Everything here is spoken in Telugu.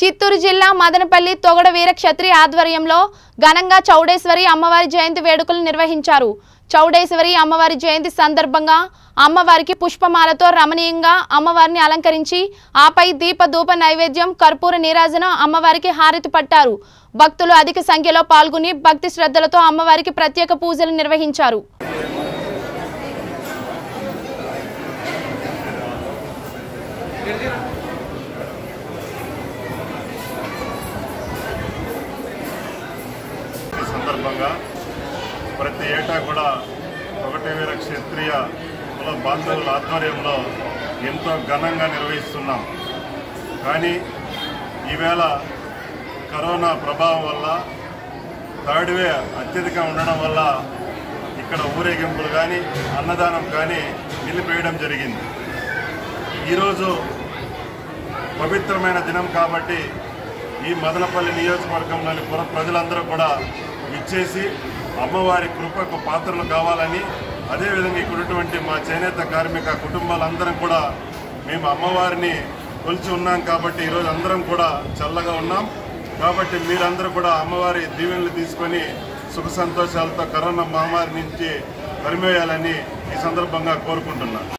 చిత్తూరు జిల్లా మదనపల్లి తొగడ వీర క్షత్రియ ఆధ్వర్యంలో ఘనంగా చౌడేశ్వరి అమ్మవారి జయంతి వేడుకలు నిర్వహించారు చౌడేశ్వరి అమ్మవారి జయంతి సందర్భంగా అమ్మవారికి పుష్పమాలతో రమణీయంగా అమ్మవారిని అలంకరించి ఆపై దీప ధూప నైవేద్యం కర్పూర నీరాజన అమ్మవారికి హారతి పట్టారు భక్తులు అధిక సంఖ్యలో పాల్గొని భక్తి శ్రద్ధలతో అమ్మవారికి ప్రత్యేక పూజలు నిర్వహించారు ఈ సందర్భంగా ప్రతి ఏటా కూడా ఒకటి వీర క్షత్రియ కుల బాంధవుల ఆధ్వర్యంలో ఎంతో ఘనంగా నిర్వహిస్తున్నాం కానీ ఈవేళ కరోనా ప్రభావం వల్ల థర్డ్ వే అత్యధిక ఉండడం వల్ల ఇక్కడ ఊరేగింపులు కానీ అన్నదానం కానీ నిలిపేయడం జరిగింది ఈరోజు పవిత్రమైన దినం కాబట్టి ఈ మదనపల్లి నియోజకవర్గంలోని పుర ప్రజలందరూ కూడా ఇచ్చేసి అమ్మవారి కృపకు పాత్రలు కావాలని అదేవిధంగా ఇక్కడ ఉన్నటువంటి మా చేనేత కార్మిక కుటుంబాలందరం కూడా మేము అమ్మవారిని కొలిచి ఉన్నాం కాబట్టి ఈరోజు అందరం కూడా చల్లగా ఉన్నాం కాబట్టి మీరందరూ కూడా అమ్మవారి దీవెనలు తీసుకొని సుఖ సంతోషాలతో కరోనా మహమ్మారి నుంచి పరిమేయాలని ఈ సందర్భంగా కోరుకుంటున్నాను